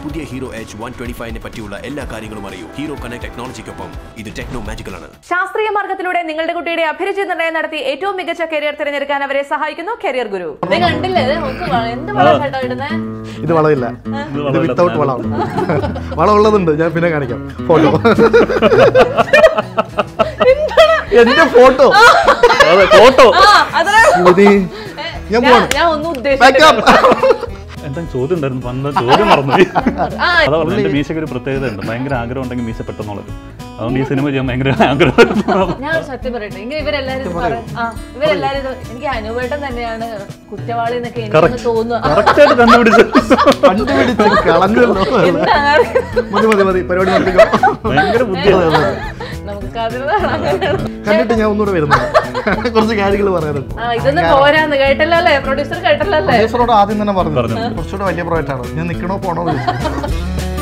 പുതിയ Hero H one twenty ഫൈവിനെ പറ്റിയുള്ള എല്ലാ കാര്യങ്ങളും അറിയൂ ഹീറോ കണക്ട് ടെക്നോളജിക്കൊപ്പം ഇത് ടെക്നോ മാജിക്കൽ ആണ് ശാസ്ത്രീയ മാർഗത്തിലൂടെ നിങ്ങളുടെ കുട്ടിയുടെ അഭിരുചി നിർണ്ണയം നടത്തി ഏറ്റവും മികച്ച കരിയർ തിരഞ്ഞെടുക്കാൻ അവരെ സഹായിക്കുന്നു കരിയർ ഗുരു ഇത് കണ്ടില്ലേ ഇത് നോക്ക് വള- എന്ത് വളം കേട്ടോ ഇടുന്നേ ഇത് വളമില്ല ഇത് വിത്തൗട്ട് വളമാണ് വളം ഉള്ളതുണ്ട് ഞാൻ പിന്നെ കാണിക്കാം ഫോട്ടോ എന്റെ ഫോട്ടോ അതെ ഫോട്ടോ ആ അതാ യുവതി ഞാൻ ഞാൻ പോവാണ് ഞാൻ ഒന്നും Back up. ഉദ്ദേശിച്ചില്ല എന്താ ചോദ്യം ഉണ്ടായിരുന്നു പണ്ട് ചോദ്യം മറന്നു ആ അതാ പറഞ്ഞു എന്റെ മീശയ്ക്ക് ഒരു പ്രത്യേകത ഉണ്ട് ഭയങ്കര ആഗ്രഹം ഉണ്ടെങ്കിൽ മീശ പെട്ടെന്നുള്ളത് അതുകൊണ്ട് ഈ സിനിമ ചെയ്യാൻ ഭയങ്കര ആഗ്രഹം ഞാൻ ഒരു സത്യം പറയട്ടെ ഇങ്ങനെ ഇവരെല്ലാരും ഇത് പറ- ആ ഇവരെല്ലാരും ഇത് എനിക്ക് അനുവേട്ടൻ തന്നെയാണ് കുറ്റവാളി എന്നൊക്കെ എനിക്ക് തോന്നുക കറക്റ്റായിട്ട് കണ്ടുപിടിച്ചു കണ്ടുപിടിച്ച് കളഞ്ഞല്ലോ എന്താണ് മതി മതി മതി പരിപാടി നിർത്തിക്കോ ഭയങ്കര ബുദ്ധിയാണ് നമുക്ക് കഥ കണ്ടിട്ട് ഞാൻ ഒന്നുകൂടെ വരുന്നുണ്ട് കുറച്ച് കാര്യങ്ങൾ പറയാനുണ്ട് ആ ഇതൊന്നും പോരാന്ന് കേട്ടല്ലോ അല്ലേ പ്രൊഡ്യൂസർ കേട്ടല്ലോ അല്ലേ പ്രൊഡ്യൂസറോട് ആദ്യം തന്നെ പറഞ്ഞു കുറച്ചുകൂടെ വലിയ പ്രോജക്റ്റ് ആണ് ഞാൻ നിൽക്കണോ പോണോ എന്ന് ചോദിച്ചു.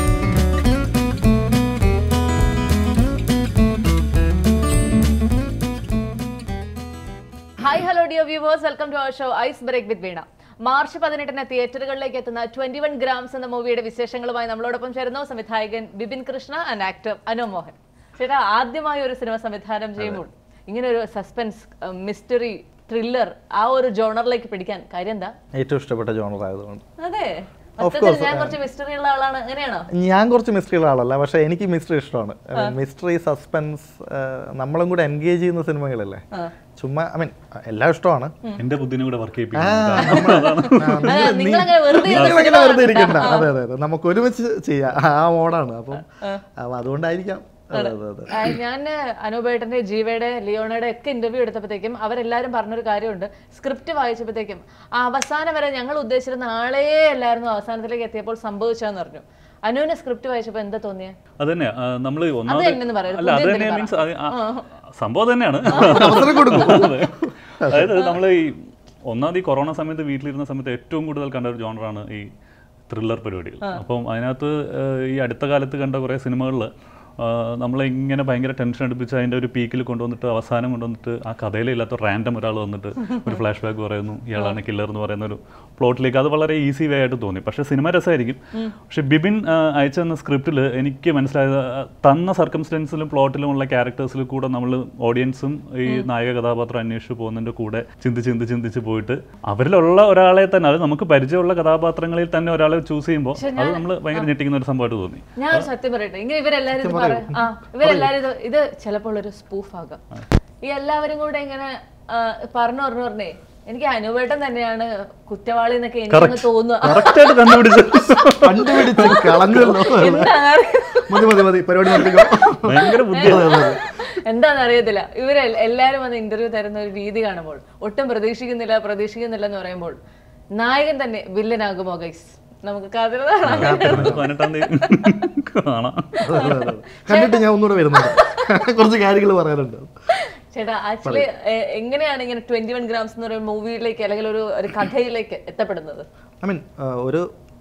Hi hello dear viewers welcome to our show ice break with Veena March പതിനെട്ടിന് തിയേറ്ററുകളിലേക്ക് എത്തുന്ന ട്വന്റി വൺ ഗ്രാംസ് എന്ന മൂവിയുടെ വിശേഷങ്ങളുമായി നമ്മളോടൊപ്പം ചേരുന്നു സംവിധായകൻ ബിപിൻ കൃഷ്ണ ആൻഡ് ആക്ടർ അനു മോഹൻ ചേട്ടാ ആദ്യമായി ഒരു സിനിമ സംവിധാനം ചെയ്യുമ്പോൾ ഇങ്ങനെ ഒരു സസ്പെൻസ് മിസ്റ്ററി ത്രില്ലർ ആ ഒരു ജോണറിലേക്ക് പിടിക്കാൻ കാര്യം എന്താ ഏറ്റവും ഇഷ്ടപ്പെട്ട ജോണർ ആയതുകൊണ്ട് അതെ മൊത്തത്തിൽ ഞാൻ കുറച്ച് മിസ്റ്ററി ഉള്ള ആളാണ് അങ്ങനെയാണോ ഞാൻ കുറച്ച് മിസ്റ്ററിയുള്ള ആളല്ല പക്ഷെ എനിക്ക് മിസ്റ്ററി ഇഷ്ടമാണ് മിസ്റ്ററി സസ്പെൻസ് നമ്മളും കൂടെ എൻഗേജ് ചെയ്യുന്ന സിനിമകളല്ലേ ചുമ്മാ ഐ മീൻ എല്ലാം ഇഷ്ടമാണ് എന്റെ ബുദ്ധിനെ കൂടെ വർക്ക് ആ, ചെയ്യിപ്പിക്കും നമ്മള്- ആ, അതെ, നിങ്ങൾ- നിങ്ങളങ്ങനെ വെറുതെ ഇരുന്ന് നിങ്ങളങ്ങനെ സിനിമ വെറുതെ ഇരിക്കണ്ട കാണണ്ട. അതെ അതെ അതെ നമുക്ക് ഒരുമിച്ച് ചെയ്യാം ആ മോഡാണ് അപ്പം അപ്പം അതുകൊണ്ടായിരിക്കാം അതെ അതെ അതെ ആ, ഞാൻ അനൂപേട്ടന്റെ ജീവയുടെ ലിയോണയുടെ ഒക്കെ ഇന്റർവ്യൂ എടുത്തപ്പോഴത്തേക്കും അവരെല്ലാരും പറഞ്ഞൊരു കാര്യമുണ്ട് സ്ക്രിപ്റ്റ് വായിച്ചപ്പോഴത്തേക്കും ആ അവസാനം വരെ ഞങ്ങൾ ഉദ്ദേശിച്ചിരുന്ന ആളേ അല്ലായിരുന്നു അവസാനത്തിലേക്ക് എത്തിയപ്പോൾ സംഭവിച്ചതെന്ന് പറഞ്ഞു അനുവിന് സ്ക്രിപ്റ്റ് വായിച്ചപ്പോൾ എന്താ തോന്നിയേ അത് തന്നെ നമ്മൾ അത് ഒന്നാമത് തന്നെയെന്ന് പറയരുത്. അല്ല അത് പുതിയ തന്നെ എന്തെങ്കിലും മീൻസ് സംഭവം തന്നെയാണ് അവസരം കൊടുക്കും അതെ. അതായത് നമ്മൾ ഈ ഒന്നാമത് ഈ കൊറോണ സമയത്ത് വീട്ടിലിരുന്ന സമയത്ത് ഏറ്റവും കൂടുതൽ കണ്ട ഒരു ജോണറാണ് ഈ ത്രില്ലർ പരിപാടികൾ അപ്പം അതിനകത്ത് ഏഹ്, ഈ അടുത്ത കാലത്ത് കണ്ട കുറേ സിനിമകളിൽ നമ്മളെ ഇങ്ങനെ ഭയങ്കര ടെൻഷൻ അടുപ്പിച്ച് അതിൻ്റെ ഒരു പീക്കിൽ കൊണ്ടുവന്നിട്ട് അവസാനം കൊണ്ടുവന്നിട്ട് ആ കഥയിലില്ലാത്ത റാൻഡം ഒരാൾ വന്നിട്ട് ഒരു ഫ്ലാഷ് ബാക്ക് പറയുന്നു ഇയാളാണ് കില്ലർ എന്ന് പറയുന്ന ഒരു പ്ലോട്ടിലേക്ക് അത് വളരെ ഈസി വേ ആയിട്ട് തോന്നി പക്ഷേ സിനിമ രസമായിരിക്കും പക്ഷെ ബിബിൻ ആ, അയച്ചു തന്ന സ്ക്രിപ്റ്റിൽ എനിക്ക് മനസ്സിലായത് ആ, തന്ന സർക്കംസ്റ്റൻസിലും പ്ലോട്ടിലുമുള്ള ക്യാരക്ടേഴ്സിൽ കൂടെ നമ്മൾ ഓഡിയൻസും ഈ നായക കഥാപാത്രം അന്വേഷിച്ച് പോകുന്നതിൻ്റെ കൂടെ ചിന്തിച്ച് ചിന്തിച്ച് ചിന്തിച്ച് പോയിട്ട് അവരിലുള്ള ഒരാളെ തന്നെ അത് നമുക്ക് പരിചയമുള്ള കഥാപാത്രങ്ങളിൽ തന്നെ ഒരാളെ ചൂസ് ചെയ്യുമ്പോൾ അത് നമ്മൾ ഭയങ്കര ഞെട്ടിക്കുന്ന ഒരു സംഭവമായിട്ട് തോന്നി ഞാൻ ഒരു സത്യം പറയട്ടെ ഇങ്ങനെ ഇവരെല്ലാരും ഇത് പറ- ആ ഇവരെല്ലാരും ഇത് ഇത് ചിലപ്പോൾ ഒരു സ്പൂഫ് ആകാം ഈ എല്ലാവരും കൂടെ ഇങ്ങനെ ആ, പറഞ്ഞു പറഞ്ഞു പറഞ്ഞേ എനിക്ക് അനുവേട്ടൻ തന്നെയാണ് കുറ്റവാളി എന്നൊക്കെ എനിക്ക് തോന്നുക കറക്റ്റായിട്ട് കണ്ടുപിടിച്ചു കണ്ടുപിടിച്ച് കളഞ്ഞല്ലോ എന്താണ് മതി മതി മതി പരിപാടി നിർത്തിക്കോ ഭയങ്കര ബുദ്ധിയാണ് എന്താണെന്ന് അറിയത്തില്ല ഇവര് എല്ലാരും വന്ന് ഇന്റർവ്യൂ തരുന്ന ഒരു രീതി കാണുമ്പോൾ ഒട്ടും പ്രതീക്ഷിക്കുന്നില്ല പ്രതീക്ഷിക്കുന്നില്ല എന്ന് പറയുമ്പോൾ നായകൻ തന്നെ വില്ലനാകുമോ ഗൈസ് നമുക്ക് കഥ പതിനെട്ടാം തീയതി കാണാം അതെ, അതെ, അതെ. കണ്ടിട്ട് ഞാൻ ഒന്നുകൂടെ വരുന്നുണ്ട് കുറച്ച് കാര്യങ്ങൾ പറയാനുണ്ട് ചേട്ടാ ആക്ച്വലി എങ്ങനെയാണ് ഇങ്ങനെ ട്വന്റി വൺ ഗ്രാംസ് എന്ന് പറയുന്ന മൂവിയിലേക്ക് അല്ലെങ്കിൽ ഒരു ഒരു കഥയിലേക്ക് എത്തപ്പെടുന്നത് ഐ മീൻ ഒരു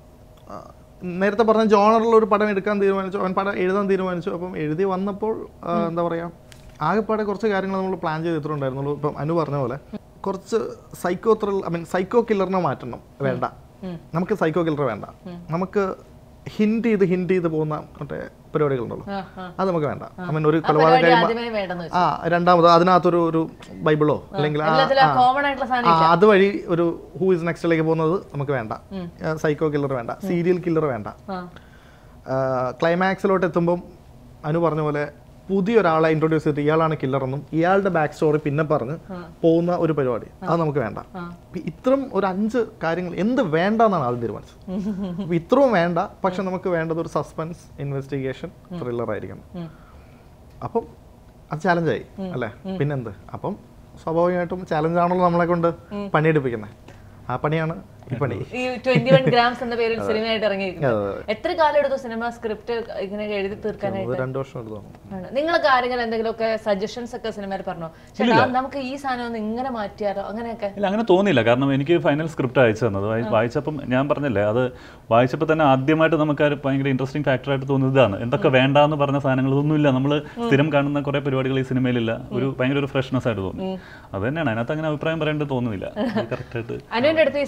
ആ, നേരത്തെ പറഞ്ഞ ജോണറിൽ ഒരു പടം എടുക്കാൻ തീരുമാനിച്ചു അവൻ പടം എഴുതാൻ തീരുമാനിച്ചു അപ്പം എഴുതി വന്നപ്പോൾ ആ, എന്താ പറയുക ആകെപ്പാടെ കുറച്ച് കാര്യങ്ങൾ നമ്മൾ പ്ലാൻ ചെയ്തിട്ടുണ്ടായിരുന്നുള്ളൂ ഇപ്പം അനു പറഞ്ഞ പോലെ കുറച്ച് psycho thrill I mean psycho കില്ലറിനെ മാറ്റണം വേണ്ട നമുക്ക് സൈക്കോ കില്ലർ വേണ്ട നമുക്ക് ഹിൻഡ് ചെയ്ത് ഹിൻഡ് ചെയ്ത് പോകുന്ന മറ്റേ പരിപാടികളുണ്ടല്ലോ ആ, ആ. അത് നമുക്ക് വേണ്ട ഐ മീൻ ഒരു ആ കൊലപാതകം പരിപാടി കഴിയുമ്പോൾ ആദ്യമേ വേണ്ടെന്ന് വെച്ചു ആ രണ്ടാമത് അതിനകത്തൊരു ഒരു ബൈബിളോ അല്ലെങ്കിൽ ആ- എല്ലാത്തിലും ആ. കോമൺ ആയിട്ടുള്ള സാധനം ആ അതുവഴി ഒരു ഹൂ ഇസ് നെക്സ്റ്റിലേക്ക് പോകുന്നത് നമുക്ക് വേണ്ട സൈക്കോ കില്ലർ വേണ്ട സീരിയൽ കില്ലർ വേണ്ട ആ. ക്ലൈമാക്സിലോട്ട് എത്തുമ്പം അനു പറഞ്ഞ പോലെ പുതിയൊരാളെ ഇൻട്രൊഡ്യൂസ് ചെയ്തിട്ട് ഇയാളാണ് കില്ലർ എന്നും ഇയാളുടെ ബാക്ക് സ്റ്റോറി പിന്നെ പറഞ്ഞ് പോകുന്ന ഒരു പരിപാടി അത് നമുക്ക് വേണ്ട അപ്പൊ ഇത്രയും ഒരു അഞ്ച് കാര്യങ്ങൾ എന്ത് വേണ്ട എന്നാണ് ആദ്യം തീരുമാനിച്ചത് അപ്പൊ ഇത്രയും വേണ്ട പക്ഷെ നമുക്ക് വേണ്ടത് ഒരു സസ്പെൻസ് ഇൻവെസ്റ്റിഗേഷൻ ത്രില്ലർ ആയിരിക്കണം അപ്പം അത് ചാലഞ്ചായി അല്ലേ പിന്നെന്ത് അപ്പം സ്വാഭാവികമായിട്ടും ചാലഞ്ചാണല്ലോ നമ്മളെ കൊണ്ട് പണിയെടുപ്പിക്കുന്നത് ആ പണിയാണ് ഈ പണി ഈ ട്വന്റി വൺ ഗ്രാംസ് എന്ന പേരിൽ സിനിമയായിട്ട് ഇറങ്ങിയിരിക്കുന്നത് അതെ, അതെ. എത്ര കാലം എടുത്തു സിനിമ സ്ക്രിപ്റ്റ് ഇങ്ങനെ എഴുതി തീർക്കാനായിട്ട് അത് രണ്ടു വർഷം എടുത്തു തോന്നുന്നു ആണ്. നിങ്ങൾക്ക് ആരെങ്കിലും എന്തെങ്കിലുമൊക്കെ സജഷൻസ് ഒക്കെ സിനിമയിൽ പറഞ്ഞോ ചേട്ടാ നമുക്ക് ഈ സാധനം ഒന്ന് ഇങ്ങനെ മാറ്റിയാലോ അങ്ങനെയൊക്കെ ഇല്ല അങ്ങനെ തോന്നിയില്ല കാരണം എനിക്ക് ഫൈനൽ സ്ക്രിപ്റ്റ് അയച്ചു തന്നത് വായി- വായിച്ചപ്പം ഞാൻ പറഞ്ഞില്ലേ അത് വായിച്ചപ്പോൾ തന്നെ ആദ്യമായിട്ട് നമുക്ക് ഒരു ഭയങ്കര ഇൻട്രസ്റ്റിംഗ് ഫാക്ടറായിട്ട് തോന്നുന്നത് ഇതാണ് എന്തൊക്കെ വേണ്ടാന്ന് പറഞ്ഞ സാധനങ്ങൾ ഇതൊന്നുമില്ല നമ്മൾ സ്ഥിരം കാണുന്ന കുറേ പരിപാടികൾ ഈ സിനിമയിലില്ല ഒരു ഭയങ്കര ഒരു ഫ്രഷ്നെസ് ആയിട്ട് തോന്നി അത് തന്നെയാണ് അതിനകത്ത് അങ്ങനെ അഭിപ്രായം പറയേണ്ടത് തോന്നുന്നില്ല കറക്റ്റായിട്ട് അനുവിന്റെ അടുത്ത് ഈ സിനിമ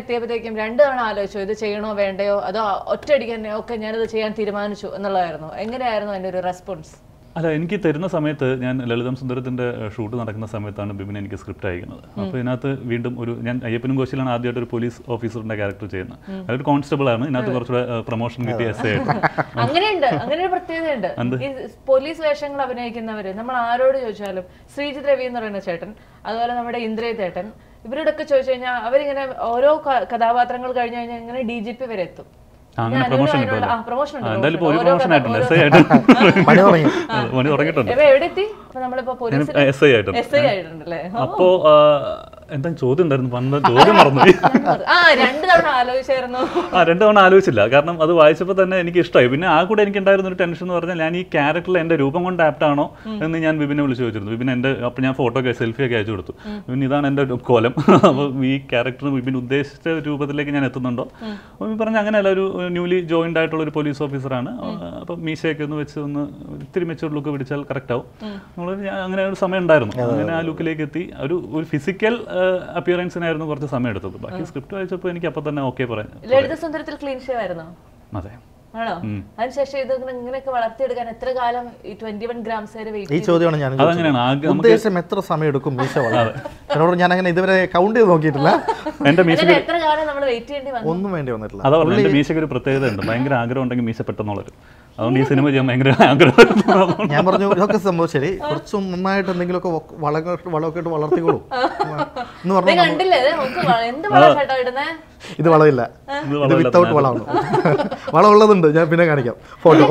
എത്തിയപ്പോഴത്തേക്കും രണ്ടു തവണ ആലോചിച്ചു ഇത് ചെയ്യണോ വേണ്ടയോ അതോ ഒറ്റയടിക്ക് തന്നെ ഒക്കെ ഞാനിത് ചെയ്യാൻ തീരുമാനിച്ചു എന്നുള്ളതായിരുന്നു എങ്ങനെയായിരുന്നു അതിന്റെ ഒരു റെസ്പോൺസ് അല്ല എനിക്ക് തരുന്ന സമയത്ത് ഞാൻ ലളിതം സുന്ദരത്തിന്റെ ഷൂട്ട് നടക്കുന്ന സമയത്താണ് ബിബിൻ എനിക്ക് സ്ക്രിപ്റ്റ് അയക്കുന്നത് അപ്പോൾ ഇതിനകത്ത് വീണ്ടും ഒരു ഞാൻ അയ്യപ്പനും കോശിയിലാണ് ആദ്യമായിട്ട് ഒരു പോലീസ് ഓഫീസറിന്റെ ക്യാരക്ടർ ചെയ്യുന്നത് അതൊരു കോൺസ്റ്റബിൾ ആണ് ഇതിനകത്ത് കുറച്ചുകൂടെ പ്രൊമോഷൻ കിട്ടിയ എസ് ആയിട്ട് അങ്ങനെയുണ്ട് അങ്ങനെ ഒരു പ്രത്യേകതയുണ്ട് ഈ പോലീസ് വേഷങ്ങൾ അഭിനയിക്കുന്നവര് നമ്മൾ ആരോട് ചോദിച്ചാലും ശ്രീജിത് രവി എന്ന് പറയുന്ന ചേട്ടൻ അതുപോലെ നമ്മുടെ ഇന്ദ്രജിത് ചേട്ടൻ ഇവരോടൊക്കെ ചോദിച്ചു കഴിഞ്ഞാൽ അവരിങ്ങനെ ഓരോ ക- കഥാപാത്രങ്ങൾ കഴിഞ്ഞു കഴിഞ്ഞാൽ ഇങ്ങനെ ഡി ജി പി വരെ എത്തും ആ, അങ്ങനെ ഞാൻ പ്രൊമോഷൻ അതിനുള്ള- കിട്ടുമല്ലോ ആ, promotion ഉണ്ട്, ആ, എന്തായാലും ഇപ്പോൾ ഒരു promotion. പ്രൊമോഷൻ ഓരോ ആയിട്ടുണ്ട് കഥ- എസ് ഐ ആയിട്ടുണ്ട് മണി തുടങ്ങി അതെ, മണി തുടങ്ങിയിട്ടുണ്ട് എവിടെ എവിടെ എത്തി ഇപ്പൊ നമ്മളിപ്പോ പോലീസ് എസ് ഐ ആയിട്ടുണ്ട് എസ് ഐ ആയിട്ടുണ്ടല്ലേ അപ്പോ ആ, എന്താ ചോദ്യം ഉണ്ടായിരുന്നു പണ്ട് ചോദ്യം മറന്നുപോയി ആ രണ്ട് തവണ ആലോചിച്ചായിരുന്നു ആ രണ്ട് തവണ ആലോചിച്ചില്ല കാരണം അത് വായിച്ചപ്പോൾ തന്നെ എനിക്ക് ഇഷ്ടമായി പിന്നെ ആ കൂടെ എനിക്ക് ഉണ്ടായിരുന്ന ഒരു ടെൻഷൻ എന്ന് പറഞ്ഞാൽ ഞാൻ ഈ ക്യാരക്ടറിൽ എൻ്റെ രൂപം കൊണ്ട് ആപ്റ്റ് ആണോ എന്ന് ഞാൻ വിപിനെ വിളിച്ച് ചോദിച്ചിരുന്നു വിപിൻ എൻ്റെ അപ്പോൾ ഞാൻ ഫോട്ടോ ഒക്കെ സെൽഫി ഒക്കെ അയച്ചു കൊടുത്തു വിപിൻ ഇതാണ് എൻ്റെ ഒരു കോലം അപ്പോൾ ഈ ക്യാരക്ടർ വിപിൻ ഉദ്ദേശിച്ച രൂപത്തിലേക്ക് ഞാൻ എത്തുന്നുണ്ടോ അപ്പോൾ വിപിൻ പറഞ്ഞ അങ്ങനെയല്ല ഒരു ന്യൂലി ജോയിൻഡ് ആയിട്ടുള്ള ഒരു പോലീസ് ഓഫീസറാണ് അപ്പം മീശയൊക്കെ ഒന്ന് വെച്ച് ഒന്ന് ഇത്തിരി മെച്ചൂർ ലുക്ക് പിടിച്ചാൽ കറക്റ്റ് ആവും നമ്മൾ അങ്ങനെ ഒരു സമയം ഉണ്ടായിരുന്നു അങ്ങനെ ആ ലുക്കിലേക്ക് എത്തി ഒരു ഒരു ഫിസിക്കൽ അപ്പിയറൻസിനായിരുന്നു കുറച്ച് സമയം എടുത്തത് ബാക്കി സ്ക്രിപ്റ്റ് വായിച്ചപ്പോൾ എനിക്ക് അപ്പം തന്നെ ഓക്കെ പറയാം ലളിത സുന്ദരത്തിൽ ക്ലീൻ ഷേവ് ആയിരുന്നോ അതെ ആണോ അതിനുശേഷം ഇത് ഇങ്ങനെ ഇങ്ങനെയൊക്കെ വളർത്തിയെടുക്കാൻ എത്ര കാലം ഈ ട്വന്റി വൺ ഗ്രാംസ് വരെ വെയിറ്റ് ഈ ചോദ്യമാണ് ഞാൻ അതങ്ങനെയാണ് ആകെ നമുക്ക് ഉദ്ദേശം എത്ര സമയം എടുക്കും മീശ വളരാൻ എന്നോട് ഞാൻ അങ്ങനെ ഇതുവരെ കൗണ്ട് ചെയ്ത് നോക്കിയിട്ടില്ല എന്റെ മീശ അങ്ങനെ എത്ര കാലം നമ്മൾ വെയിറ്റ് ചെയ്യേണ്ടി വന്നു ഒന്നും വേണ്ടി വന്നിട്ടില്ല അതാ പറഞ്ഞത് എന്റെ മീശയ്ക്ക് ഒരു പ്രത്യേകത ഉണ്ട് ഭയങ്കര ആഗ്രഹം ഉണ്ടെങ്കിൽ മീശ പെട്ടെന്ന് വളരും അതുകൊണ്ട് ഈ സിനിമ ചെയ്യാൻ ഭയങ്കര ആഗ്രഹം ഞാൻ പറഞ്ഞു ഇതൊക്കെ സംഭവം ശരി കുറച്ച് നന്നായിട്ട് എന്തെങ്കിലുമൊക്കെ വളങ്ങൾ വളമൊക്കെ ഇട്ട് വളർത്തിക്കോളൂ എന്ന് ഇത് പറഞ്ഞു കണ്ടില്ലേ ഇത് നമുക്ക് വ- എന്ത് വള ചേട്ടാ ഇടുന്നേ ഇത് വളമില്ല ഇത് ഇത് വിത്തൗട്ട് വളമാണ് വളം ഉള്ളതുണ്ട് ഞാൻ പിന്നെ കാണിക്കാം ഫോട്ടോ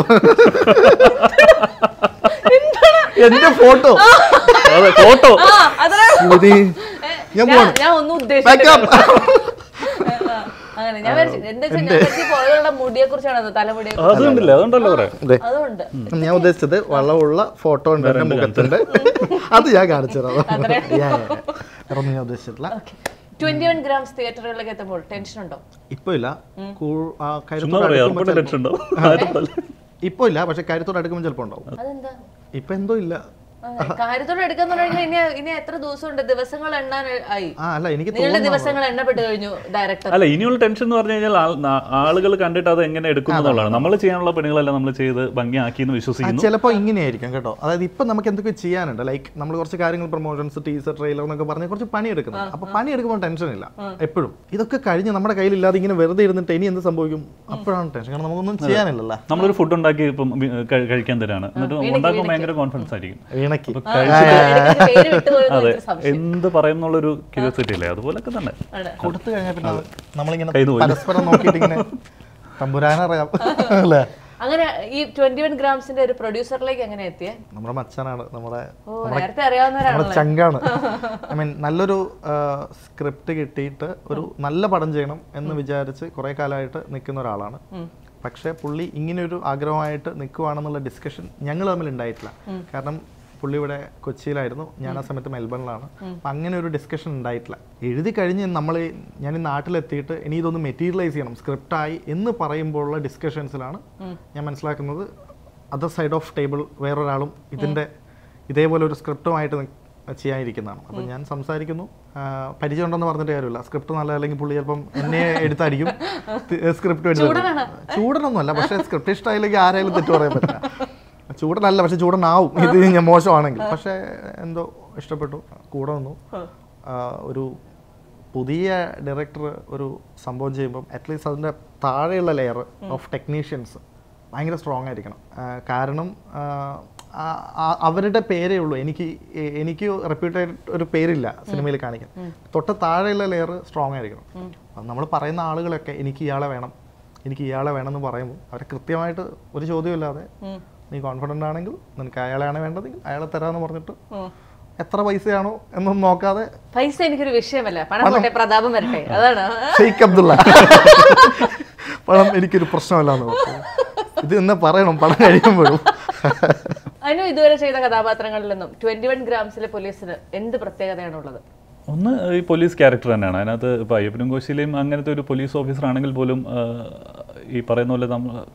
എന്റെ ഫോട്ടോ അതെ ഫോട്ടോ ആ അതാ യുവതി ഞാൻ പോവാണ് ഞാൻ ഒന്നും Back up. ഉദ്ദേശിച്ചില്ല ആ, അങ്ങനെ ഞാൻ വിചാരിച്ചു എന്താ വെച്ചാൽ ഞാൻ വിചാരിച്ചു പുറകുള്ള മുടിയെ കുറിച്ചാണ് തലമുടിയെ അതുണ്ടല്ലേ അതുണ്ടല്ലോ പറയാം അതെ അതുകൊണ്ട് ഞാൻ ഉദ്ദേശിച്ചത് വളമുള്ള ഫോട്ടോ ഉണ്ട് എന്റെ മുഖത്തിന്റെ അത് ഞാൻ കാണിച്ചു തരാം അത്രേ. Yeah, yeah, yeah. വേറെ ഒന്നും ഞാൻ ഉദ്ദേശിച്ചിട്ടില്ല ട്വന്റി വൺ ഗ്രാംസ് തിയേറ്ററുകളിലേക്ക് എത്തുമ്പോൾ ടെൻഷൻ ഉണ്ടോ ഇപ്പൊ ഇല്ല കൂ- ആ, ചുമ്മാ കരുത്തോട് പറയാം അടുക്കുമ്പോ ഉറപ്പായിട്ട് ടെൻഷൻ ചിലപ്പോ- ഉണ്ടാവും ആരും പറയില്ല. ഇപ്പൊ ഇല്ല പക്ഷെ കാര്യത്തോട് അടുക്കുമ്പോൾ ചിലപ്പോ ഉണ്ടാവും അതെന്താ ഇപ്പൊ എന്തോ ഇല്ല ആ, കാര്യത്തോടെ എടുക്കാന്ന് പറഞ്ഞാൽ ഇനി ഇനി എത്ര ദിവസമുണ്ട് ദിവസങ്ങൾ എണ്ണാൻ ആയി ആ അല്ല എനിക്ക് നിങ്ങളുടെ ദിവസങ്ങൾ എണ്ണപ്പെട്ട് കഴിഞ്ഞു ഡയറക്ടർ അല്ല ഇനിയുള്ള ടെൻഷൻ എന്ന് പറഞ്ഞു കഴിഞ്ഞാൽ ആൾ- നാ- ആളുകൾ കണ്ടിട്ട് അത് എങ്ങനെ എടുക്കുന്നതുള്ളതാണ് നമ്മൾ ചെയ്യാനുള്ള പണികളെല്ലാം നമ്മൾ ചെയ്ത് ഭംഗിയാക്കി എന്ന് വിശ്വസിക്കുന്നു ചിലപ്പോൾ ഇങ്ങനെയായിരിക്കും കേട്ടോ അതായത് ഇപ്പം നമുക്ക് എന്തൊക്കെ ചെയ്യാനുണ്ട് ലൈക്ക് നമ്മൾ കുറച്ച് കാര്യങ്ങൾ പ്രൊമോഷൻസ് ടീസർ ട്രെയിലർ എന്നൊക്കെ പറഞ്ഞ് കുറച്ച് പണിയെടുക്കുന്നത് അപ്പൊ പണിയെടുക്കുമ്പോൾ ടെൻഷൻ ഇല്ല എപ്പോഴും ഇതൊക്കെ കഴിഞ്ഞ് നമ്മുടെ കയ്യിലില്ലാതെ ഇങ്ങനെ വെറുതെ ഇരുന്നിട്ട് ഇനി എന്ത് സംഭവിക്കും അപ്പോഴാണ് ടെൻഷൻ കാരണം നമുക്കൊന്നും ചെയ്യാനില്ലല്ലോ നമ്മളൊരു ഫുഡ് ഉണ്ടാക്കി ഇപ്പം വി- കഴി- കഴിക്കാൻ തരാണ് എന്നിട്ട് ഉണ്ടാക്കുമ്പോൾ ഭയങ്കര കോൺഫിഡൻസ് ആയിരിക്കും വീണയ്ക്ക് പേര് വിട്ടുപോയെന്ന് അതെ എനിക്ക് സംശയം എന്ത് പറയുന്നുള്ളൊരു ക്യൂരിയോസിറ്റി ഇല്ലേ അതുപോലൊക്കെ തന്നെ ആണ്. കൊടുത്തു കഴിഞ്ഞാൽ പിന്നെ അത് നമ്മളിങ്ങനെ കയ്യിൽ നിന്ന് പോയി. പരസ്പരം നോക്കിയിട്ട് ഇങ്ങനെ തമ്പുരാനറിയാം അല്ലേ അങ്ങനെ ഈ ട്വന്റി വൺ ഗ്രാംസിന്റെ ഒരു പ്രൊഡ്യൂസറിലേക്ക് എങ്ങനെ എത്തിയേ നമ്മുടെ മച്ചനാണ് നമ്മുടെ ഓ നേരത്തെ അറിയാവുന്നവരാണല്ലോ നമ്മുടെ ചങ്കാണ് ഐ മീൻ നല്ലൊരു സ്ക്രിപ്റ്റ് കിട്ടിയിട്ട് ഒരു നല്ല പടം ചെയ്യണം എന്ന് വിചാരിച്ച് കുറെ കാലമായിട്ട് നിൽക്കുന്ന ഒരാളാണ് പക്ഷേ പുള്ളി ഇങ്ങനെയൊരു ആഗ്രഹമായിട്ട് നിൽക്കുവാണെന്നുള്ള ഡിസ്കഷൻ ഞങ്ങൾ തമ്മിൽ ഉണ്ടായിട്ടില്ല കാരണം പുള്ളി ഇവിടെ കൊച്ചിയിലായിരുന്നു ഞാൻ ആ സമയത്ത് മെൽബണിലാണ് അപ്പം അങ്ങനെ ഒരു ഡിസ്കഷൻ ഉണ്ടായിട്ടില്ല എഴുതി കഴിഞ്ഞ് നമ്മൾ ഞാൻ ഈ നാട്ടിലെത്തിയിട്ട് ഇനി ഇതൊന്ന് മെറ്റീരിയലൈസ് ചെയ്യണം സ്ക്രിപ്റ്റായി എന്ന് പറയുമ്പോഴുള്ള ഡിസ്കഷൻസിലാണ് ഞാൻ മനസ്സിലാക്കുന്നത് അതർ സൈഡ് ഓഫ് ടേബിൾ വേറൊരാളും ഇതിൻ്റെ ഇതേപോലെ ഒരു സ്ക്രിപ്റ്റുമായിട്ട് നി- ചെയ്യാനിരിക്കുന്നതാണ് അപ്പം ഞാൻ സംസാരിക്കുന്നു ആ, പരിചയം ഉണ്ടെന്ന് പറഞ്ഞിട്ട് കാര്യമില്ല സ്ക്രിപ്റ്റ് നല്ല അല്ലെങ്കിൽ പുള്ളി ചിലപ്പം എന്നെ എടുത്തായിരിക്കും സ്ക്രിപ്റ്റ് എടുത്തത് ചൂടനൊന്നുമല്ല പക്ഷേ സ്ക്രിപ്റ്റ് ഇഷ്ടമായില്ലെങ്കിൽ ആരായാലും തെറ്റ് പറയാൻ പറ്റില്ല ചൂടനല്ല പക്ഷെ ചൂടനാവും ഇത് ഞാൻ മോശമാണെങ്കിൽ പക്ഷേ എന്തോ ഇഷ്ടപ്പെട്ടു കൂടെ വന്നു ആ, ഒരു പുതിയ ഡയറക്ടർ ഒരു സംഭവം ചെയ്യുമ്പം അറ്റ്ലീസ്റ്റ് അതിൻ്റെ താഴെയുള്ള ലെയർ ഓഫ് ടെക്നീഷ്യൻസ് ഭയങ്കര സ്ട്രോങ് ആയിരിക്കണം ആ, കാരണം ആ, ആ- ആ- അവരുടെ പേരേ ഉള്ളൂ എനിക്ക് എ- എനിക്ക് റെപ്യൂട്ടഡ് ഒരു പേരില്ല സിനിമയിൽ കാണിക്കാൻ തൊട്ട് താഴെയുള്ള ലെയർ സ്ട്രോങ് ആയിരിക്കണം നമ്മൾ പറയുന്ന ആളുകളൊക്കെ എനിക്ക് ഇയാളെ വേണം എനിക്ക് ഇയാളെ വേണം എന്ന് പറയുമ്പോൾ അവരെ കൃത്യമായിട്ട് ഒരു ചോദ്യമില്ലാതെ നീ കോൺഫിഡൻ്റ് ആണെങ്കിൽ നിനക്ക് അയാളെയാണ് വേണ്ടതെങ്കിൽ അയാളെ തരാമെന്ന് പറഞ്ഞിട്ട് എത്ര പൈസയാണോ എന്നൊന്നും നോക്കാതെ പൈസ എനിക്കൊരു വിഷയമല്ല പണം പോട്ടെ പ്രതാപം വരട്ടെ അതാണ് ഷെയ്ഖ് അബ്ദുള്ള പണം എനിക്കൊരു പ്രശ്നമല്ല എന്ന് പറഞ്ഞു. ഇത് എന്ന് പറയണം പണം കഴിയുമ്പോഴും അനു ഇതുവരെ ചെയ്ത കഥാപാത്രങ്ങളിൽ നിന്നും ട്വന്റി വൺ ഗ്രാംസിലെ പോലീസിന് എന്ത് പ്രത്യേകതയാണുള്ളത് ഒന്ന് ഈ പോലീസ് ക്യാരക്ടർ തന്നെയാണ് അതിനകത്ത് ഇപ്പോൾ അയ്യപ്പനും കോശിയിലെയും അങ്ങനത്തെ ഒരു പോലീസ് ഓഫീസർ ആണെങ്കിൽ പോലും ആ, ഈ പറയുന്ന പോലെ നമ്മൾ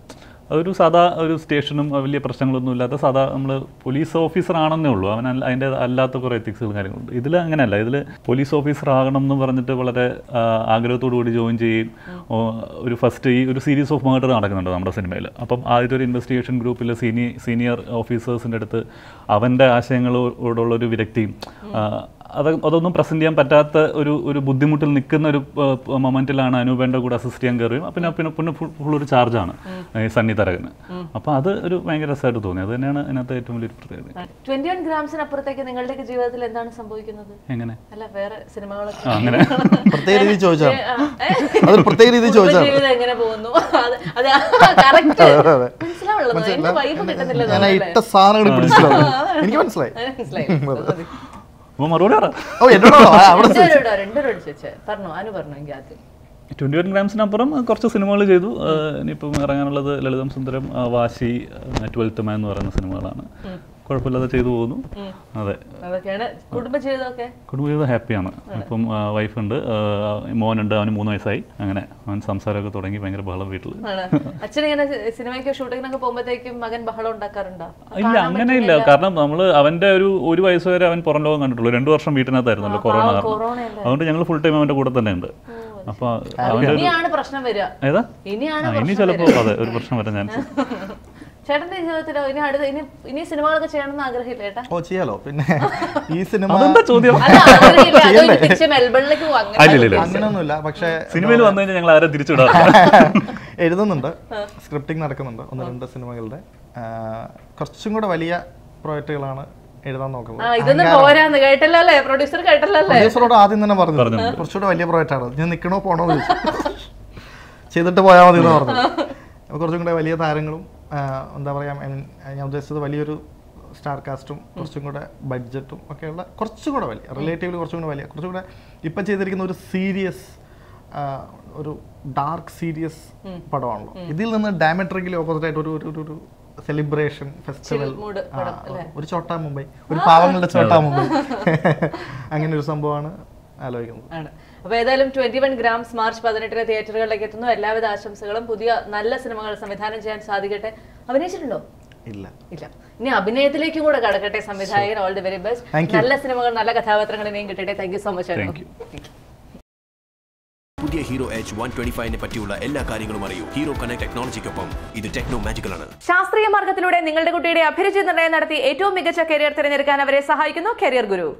അതൊരു സാധാ ഒരു സ്റ്റേഷനും വലിയ പ്രശ്നങ്ങളൊന്നും ഇല്ലാത്ത സാധാ നമ്മൾ പോലീസ് ഓഫീസർ ആണെന്നേ ഉള്ളൂ അവൻ അല്ല- അതിൻ്റെ അല്ലാത്ത കുറേ എത്തിക്സുകളും കാര്യങ്ങളുണ്ട് ഇതിൽ അങ്ങനെയല്ല ഇതിൽ പോലീസ് ഓഫീസർ ആകണം എന്ന് പറഞ്ഞിട്ട് വളരെ ആ, ആഗ്രഹത്തോടു കൂടി ജോയിൻ ചെയ്യും ഓ, ഒരു ഫസ്റ്റ് ഈ ഒരു സീരീസ് ഓഫ് മർഡർ നടക്കുന്നുണ്ട് നമ്മുടെ സിനിമയിൽ അപ്പം ആദ്യത്തെ ഒരു ഇൻവെസ്റ്റിഗേഷൻ ഗ്രൂപ്പിൽ സീനിയർ സീനിയർ ഓഫീസേഴ്സിൻ്റെ അടുത്ത് അവൻ്റെ ആശയങ്ങളോടുള്ള ഒരു വിരക്തിയും ആ, അത് അതൊന്നും പ്രസന്റ് ചെയ്യാൻ പറ്റാത്ത ഒരു ഒരു ബുദ്ധിമുട്ടിൽ നിൽക്കുന്ന ഒരു മൊമെന്റിലാണ് അനൂപേൻ്റെ കൂടെ അസിസ്റ്റ് ചെയ്യാൻ കയറുകയും പിന്നെ പിന്നെ പിന്നെ ഫുൾ ഒരു ചാർജാണ് ഈ സണ്ണി തരകന് അപ്പോൾ അത് ഒരു ഭയങ്കര രസമായിട്ട് തോന്നി അത് തന്നെയാണ് അതിനകത്ത് ഏറ്റവും വലിയൊരു പ്രത്യേകത ട്വന്റി വൺ ഗ്രാംസിനപ്പുറത്തേക്ക് നിങ്ങളുടെയൊക്കെ ജീവിതത്തിൽ എന്താണ് സംഭവിക്കുന്നത് എങ്ങനെ അല്ല വേറെ സിനിമകളൊക്കെ ആ, അങ്ങനെ പ്രത്യേക രീതിയിൽ ചോദിച്ചാണ് ആ, ഏ? അതൊരു പ്രത്യേക രീതിയിൽ ചോദിച്ചാണ് കുടുംബജീവിതം എങ്ങനെ പോകുന്നു അത് അത് കറക്റ്റ് മനസ്സിലാവുള്ളത് എന്റെ വൈബ് കിട്ടുന്നില്ല ഞാൻ ആ ഇട്ട സാധനങ്ങൾ പിടിച്ചിട്ടാണ് എനിക്ക് മനസ്സിലായി മനസ്സിലായി മതി. അപ്പോൾ മറുപടി പറ ഓ എന്നോടാണോ ആ, അവിടെ രണ്ടുപേരോടോ രണ്ടുപേരോട് ചോദിച്ചേ പറഞ്ഞു അനു പറഞ്ഞു എങ്കിൽ ആദ്യം ട്വൻറ്റി വൺ ഗ്രാംസിനപ്പുറം കുറച്ച് സിനിമകൾ ചെയ്തു ആ, ഇനിയിപ്പം ഇറങ്ങാനുള്ളത് ലളിതം സുന്ദരം ആ, വാശി ട്വൽത്ത് മാൻ എന്ന് പറയുന്ന സിനിമകളാണ് കുഴപ്പമില്ലാതെ ചെയ്തു പോകുന്നു അതെ അതൊക്കെയാണ് കുടുംബജീവിതമൊക്കെ കുടുംബജീവിതം ഹാപ്പിയാണ് ഇപ്പം വൈഫുണ്ട് മോനുണ്ട് അവന് മൂന്ന് വയസ്സായി അങ്ങനെ അവൻ സംസാരമൊക്കെ തുടങ്ങി ഭയങ്കര ബഹളം വീട്ടിൽ ആണ് അച്ഛൻ ഇങ്ങനെ സിനിമയ്ക്ക് ഷൂട്ടിങ്ങിനൊക്കെ പോകുമ്പോഴത്തേക്കും മകൻ ബഹളം ഉണ്ടാക്കാറുണ്ടോ ഇല്ല അങ്ങനെ ഇല്ല കാരണം നമ്മൾ അവന്റെ ഒരു ഒരു വയസ്സ് വരെ അവൻ പുറം ലോകം കണ്ടിട്ടുള്ളൂ രണ്ടു വർഷം വീട്ടിനകത്തായിരുന്നല്ലോ കൊറോണ കാരണം കൊറോണയല്ലേ അതുകൊണ്ട് ഞങ്ങൾ ഫുൾ ടൈം അവന്റെ കൂടെ തന്നെ ഉണ്ട് അപ്പൊ അവന്റെ ഒരു ഇനിയാണ് പ്രശ്നം വരിക ഏതാ ഇനിയാണ് ആ, ഇനി ചിലപ്പോ അതെ ഒരു പ്രശ്നം വരാൻ ചാൻസ് ചേട്ടന്റെ ജീവിതത്തിലോ ഇനി അടുത്ത ഇനി ഇനി സിനിമകളൊക്കെ ചെയ്യണമെന്ന് ആഗ്രഹമില്ല ഏട്ടാ ഓ ചെയ്യാലോ പിന്നെ ഈ സിനിമ അതെന്താ ചോദ്യം അല്ല ആഗ്രഹമില്ല അതോ ഇനി തിരിച്ച് മെൽബണിലേക്ക് പോകും അങ്ങനെ അല്ല, ഇല്ല, ഇല്ല. അങ്ങനെയൊന്നുമില്ല പക്ഷേ സിനിമയിൽ വന്നു കഴിഞ്ഞാൽ ഞങ്ങൾ ആരെ തിരിച്ചിടാറ് എഴുതുന്നുണ്ട് സ്ക്രിപ്റ്റിംഗ് നടക്കുന്നുണ്ട് ഒന്ന് രണ്ട് സിനിമകളുടെ ആ, കുറച്ചും കൂടെ വലിയ പ്രോജക്റ്റുകളാണ് എഴുതാൻ ആ നോക്കുന്നത് ഇതൊന്നും പോരാന്ന് കേട്ടല്ലോ അല്ലേ പ്രൊഡ്യൂസർ കേട്ടല്ലോ അല്ലേ പ്രൊഡ്യൂസറോട് ആദ്യം തന്നെ പറഞ്ഞു കുറച്ചുകൂടെ വലിയ പ്രോജക്റ്റാണ് ഞാൻ നിൽക്കണോ പോണോ എന്ന് ചോദിച്ചു ചെയ്തിട്ട് പോയാൽ മതി എന്ന് പറഞ്ഞു അപ്പോൾ കുറച്ചും കൂടെ വലിയ താരങ്ങളും ആ, എന്താ പറയുക I mean, ഞാൻ ഉദ്ദേശിച്ചത് വലിയൊരു സ്റ്റാർ കാസ്റ്റും കുറച്ചും കൂടെ ബഡ്ജറ്റും ഒക്കെയുള്ള കുറച്ചും കൂടെ വലിയ റിലേറ്റീവ്ലി കുറച്ചും കൂടെ വലിയ കുറച്ചും കൂടെ ഇപ്പം ചെയ്തിരിക്കുന്ന ഒരു സീരിയസ് ഒരു ഡാർക്ക് സീരിയസ് പടമാണല്ലോ ഇതിൽ നിന്ന് ഡയമെട്രിക്കലി ഓപ്പോസിറ്റ് ആയിട്ട് ഒരു ഒരു- ഒരു ഒരു സെലിബ്രേഷൻ ഫെസ്റ്റിവൽ mood പടം, ഒരു ചോട്ടാ മുംബൈ ഒരു പാവങ്ങളുടെ ചോട്ടാ മുംബൈ അങ്ങനെ ഒരു സംഭവമാണ് ആലോചിക്കുന്നത് ആണ് അപ്പൊ ഏതായാലും ട്വന്റി വൺ ഗ്രാംസ് മാർച്ച് പതിനെട്ടിന് തിയേറ്ററുകളിലേക്ക് എത്തുന്നു എല്ലാവിധ ആശംസകളും പുതിയ നല്ല സിനിമകൾ സംവിധാനം ചെയ്യാൻ സാധിക്കട്ടെ അഭിനയിച്ചിട്ടുണ്ടോ ഇല്ല ഇല്ല ഇനി അഭിനയത്തിലേക്കും കൂടെ കടക്കട്ടെ സംവിധായകൻ all the very Thank best you. നല്ല സിനിമകൾ നല്ല കഥാപാത്രങ്ങൾ ഇനിയും കിട്ടട്ടെ thank you so much Thank you. പുതിയ ഹീറോ എച്ച് വൺ ട്വന്റി ഫൈവിനെ പറ്റിയുള്ള എല്ലാ കാര്യങ്ങളും അറിയൂ ഹീറോ കണക്ട് ടെക്നോളജിക്കൊപ്പം ഇത് ടെക്നോ മാജിക്കൽ ആണ് ശാസ്ത്രീയ മാർഗത്തിലൂടെ നിങ്ങളുടെ കുട്ടിയുടെ അഭിരുചി നിർണ്ണയം നടത്തി ഏറ്റവും മികച്ച കരിയർ തിരഞ്ഞെടുക്കാൻ അവരെ സഹായിക്കുന്നു കരിയർ ഗുരു